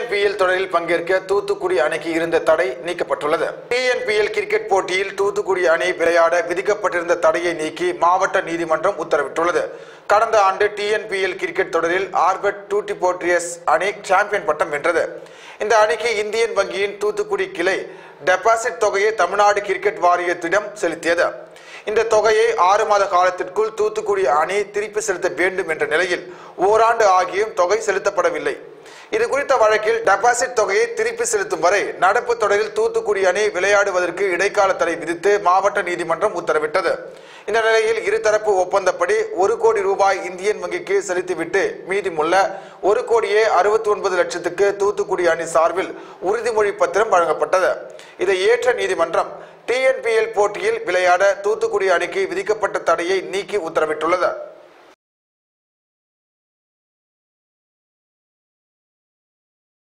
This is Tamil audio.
டிஎன்பிஎல் தொடரில் பங்கேற்க தூத்துக்குடி அணிக்கு இருந்த தடை நீக்கப்பட்டுள்ளது டிஎன்பிஎல் கிரிக்கெட் போட்டியில் தூத்துக்குடி அணி விளையாட விதிக்கப்பட்டிருந்த தடையை நீக்கி மாவட்ட நீதிமன்றம் உத்தரவிட்டுள்ளது கடந்த ஆண்டு டிஎன்பிஎல் கிரிக்கெட் தொடரில் ஆர்பர்ட் டூட்டி போட்ரியஸ் அணி சாம்பியன் பட்டம் வென்றது இந்த அணிக்கு இந்தியன் வங்கியின் தூத்துக்குடி கிளை டெபாசிட் தொகையை தமிழ்நாடு கிரிக்கெட் வாரியத்திடம் செலுத்தியது இந்த தொகையை ஆறு மாத காலத்திற்குள் தூத்துக்குடி அணி திருப்பி செலுத்த வேண்டும் என்ற நிலையில் ஓராண்டு ஆகியும் தொகை செலுத்தப்படவில்லை இது குறித்த வழக்கில் டெபாசிட் தொகையை திருப்பி செலுத்தும் வரை நடப்பு தொடரில் தூத்துக்குடி அணி விளையாடுவதற்கு இடைக்கால தடை விதித்து மாவட்ட நீதிமன்றம் உத்தரவிட்டது இந்த நிலையில் இருதரப்பு ஒப்பந்தப்படி ஒரு கோடி ரூபாய் இந்தியன் வங்கிக்கு செலுத்திவிட்டு மீதமுள்ள ஒரு கோடியே அறுபத்தி ஒன்பது லட்சத்துக்கு தூத்துக்குடி அணி சார்பில் உறுதிமொழி பத்திரம் வழங்கப்பட்டது இதை ஏற்ற நீதிமன்றம் டிஎன்பிஎல் போட்டியில் விளையாட தூத்துக்குடி அணிக்கு விதிக்கப்பட்ட தடையை நீக்கி உத்தரவிட்டுள்ளது